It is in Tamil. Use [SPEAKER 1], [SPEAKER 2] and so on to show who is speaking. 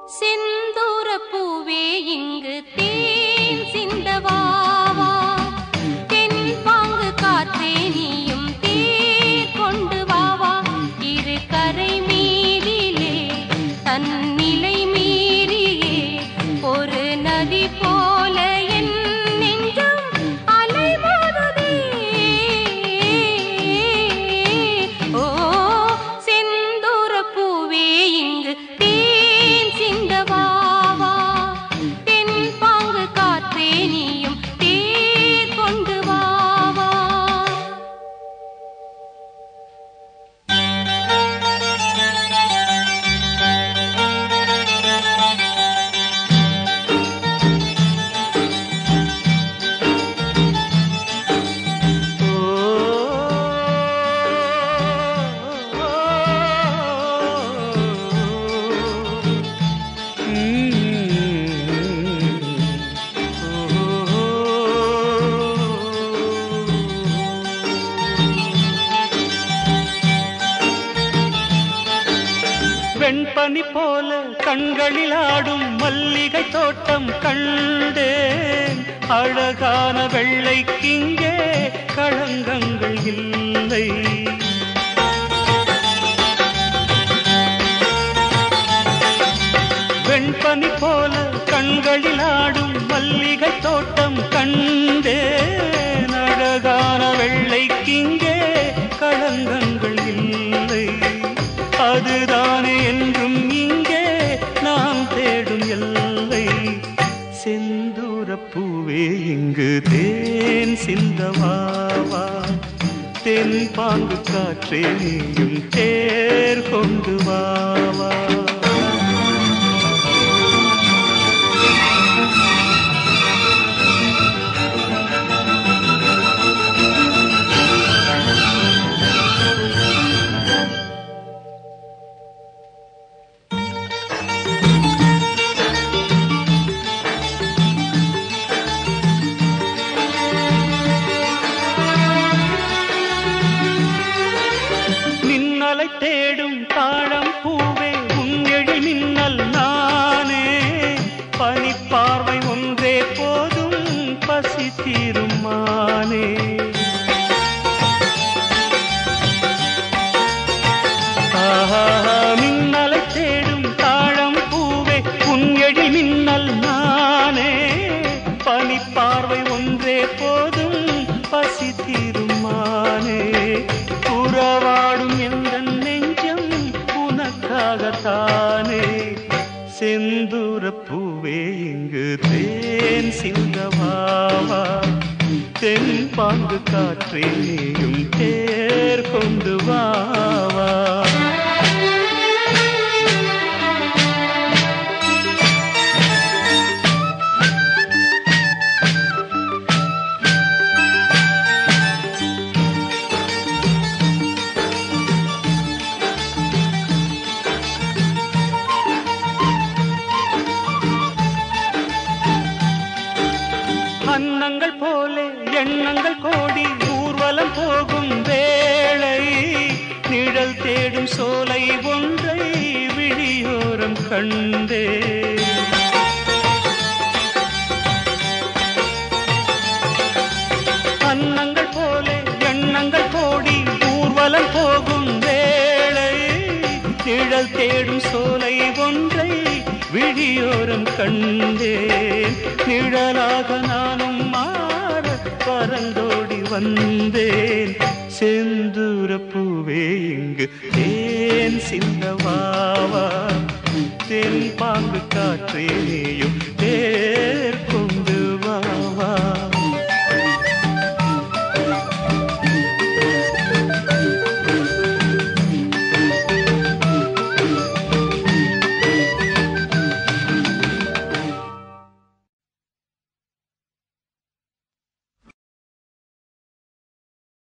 [SPEAKER 1] செந்தூர பூவே இங்கு தேன் சிந்தவாவா தென் பாங்கு காற்றே நீயும் தேர் கொண்டு வாவா இரு கரை மீதிலே தன்னிலை மீறியே ஒரு நதி போல என் நெஞ்சம் அலைமோதுதே ஓ செந்தூர பூவே இங்கு தேன் சிந்தவாவா தென் பாங்கு காற்றே நீயும் தேர் கொண்டு வாவா
[SPEAKER 2] வெண்பனி போல கண்களில் ஆடும் மல்லிகை தோட்டம் கண்டேன் அழகான வெள்ளைக்கிங்கே களங்கங்கள் இல்லை வெண்பனி போல கண்களில் ஆடும் மல்லிகை தோட்டம் கண்டேன் அழகான வெள்ளைக்கிங்கே களங்கங்கள் இல்லை அதுதானே என்றும் இங்கே நாம் தேடும் எல்லை செந்தூர பூவே இங்கு தேன் சிந்தவாவா தென் பாங்கு காற்றே நீயும் தேர் கொண்டு வாவா மின்னலை தேடும் தாழம் பூவே உங்கெழி மின்னல் நானே பனிப்பார்வை ஒன்றே போதும் பசி தீரும் மானே ஆஹா, மின்னலை தேடும் தாழம் பூவே உங்கெழி மின்னல் நானே பனிப்பார்வை ஒன்றே போதும் பசி தீரும் மானே உறவாடும் எந்த நெஞ்சம் உனக்காகத்தானே செந்தூர பூவே இங்கு தேன் சிந்தவாவா தென் பாங்கு காற்றே நீயும் தேர் கொண்டு வாவா அன்னங்கள் போலே எண்ணங்கள் கோடி ஊர்வலம் போகும் வேளை நிழல் தேடும் சோலை ஒன்றை விழியோரம் கண்டே அன்னங்கள் போலே எண்ணங்கள் கோடி ஊர்வலம் போகும் வேளை நிழல் தேடும் சோலை ஒன்றை விழியோரம் கண்டேன் நிழலாக நானும் மாற பறந்தோடி வந்தேன் செந்தூர பூவே இங்கு தேன் சிந்தவாவா தென் பாங்கு காற்றே நீயும்